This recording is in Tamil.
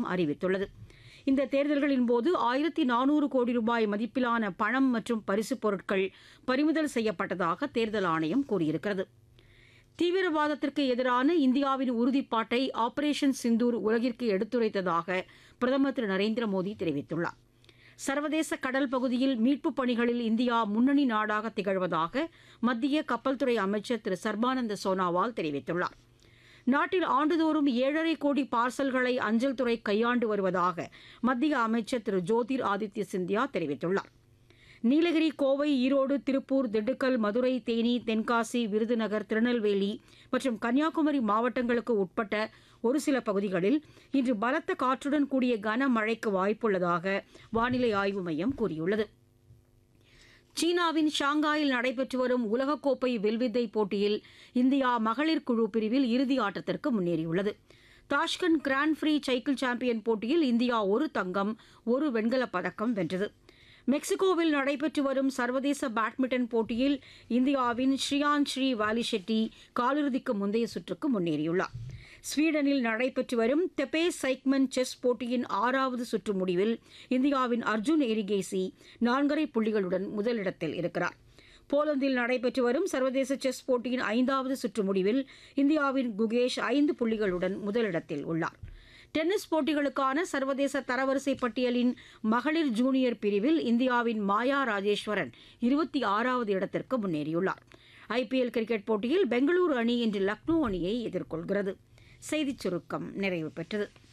அறிவித்துள்ளது இந்த தேர்தல்களின் போது ஆயிரத்தி நானூறு கோடி ரூபாய் மதிப்பிலான பணம் மற்றும் பரிசுப் பொருட்கள் பறிமுதல் செய்யப்பட்டதாக தேர்தல் ஆணையம் கூறியிருக்கிறது தீவிரவாதத்திற்கு எதிரான இந்தியாவின் உறுதிப்பாட்டை ஆபரேஷன் சிந்தூர் உலகிற்கு எடுத்துரைத்ததாக பிரதமர் திரு நரேந்திர மோடி தெரிவித்துள்ளார் சர்வதேச கடல் பகுதியில் மீட்புப் பணிகளில் இந்தியா முன்னணி நாடாக திகழ்வதாக மத்திய கப்பல் துறை அமைச்சர் திரு சர்பானந்த சோனாவால் தெரிவித்துள்ளார் நாட்டில் ஆண்டுதோறும் ஏழரை கோடி பார்சல்களை அஞ்சல் துறை கையாண்டு வருவதாக மத்திய அமைச்சர் திரு ஜோதிர் ஆதித்ய சிந்தியா தெரிவித்துள்ளார் நீலகிரி கோவை ஈரோடு திருப்பூர் திண்டுக்கல் மதுரை தேனி தென்காசி விருதுநகர் திருநெல்வேலி மற்றும் கன்னியாகுமரி மாவட்டங்களுக்கு உட்பட்ட ஒரு சில பகுதிகளில் இன்று பலத்த காற்றுடன் கூடிய கனமழைக்கு வாய்ப்புள்ளதாக வானிலை ஆய்வு மையம் கூறியுள்ளது சீனாவின் ஷாங்காயில் நடைபெற்று வரும் உலகக்கோப்பை வில்வித்தை போட்டியில் இந்தியா மகளிர் குழு பிரிவில் இறுதி ஆட்டத்திற்கு முன்னேறியுள்ளது Tashkent grand prix cycle champion போட்டியில் இந்தியா ஒரு தங்கம் ஒரு வெண்கலப் பதக்கம் வென்றது மெக்சிகோவில் நடைபெற்று வரும் சர்வதேச பேட்மிண்டன் போட்டியில் இந்தியாவின் ஸ்ரீயான் ஸ்ரீ வாலிஷெட்டி காலிறுதிக்கு முந்தைய சுற்றுக்கு முன்னேறியுள்ளார் ஸ்வீடனில் நடைபெற்று வரும் தெபே சைக்மன் செஸ் போட்டியின் ஆறாவது சுற்று முடிவில் இந்தியாவின் அர்ஜுன் எரிகேசி நான்கரை புள்ளிகளுடன் முதலிடத்தில் இருக்கிறார் போலந்தில் நடைபெற்று வரும் சர்வதேச செஸ் போட்டியின் ஐந்தாவது சுற்று முடிவில் இந்தியாவின் குகேஷ் ஐந்து புள்ளிகளுடன் முதலிடத்தில் உள்ளார் டென்னிஸ் போட்டிகளுக்கான சர்வதேச தரவரிசை பட்டியலின் மகளிர் ஜூனியர் பிரிவில் இந்தியாவின் மாயா ராஜேஸ்வரன் இருபத்தி ஆறாவது இடத்திற்கு முன்னேறியுள்ளார் ஐபிஎல் கிரிக்கெட் போட்டியில் பெங்களூரு அணி இன்று லக்னோ அணியை எதிர்கொள்கிறது செய்திச் சுருக்கம் நிறைவு பெற்றது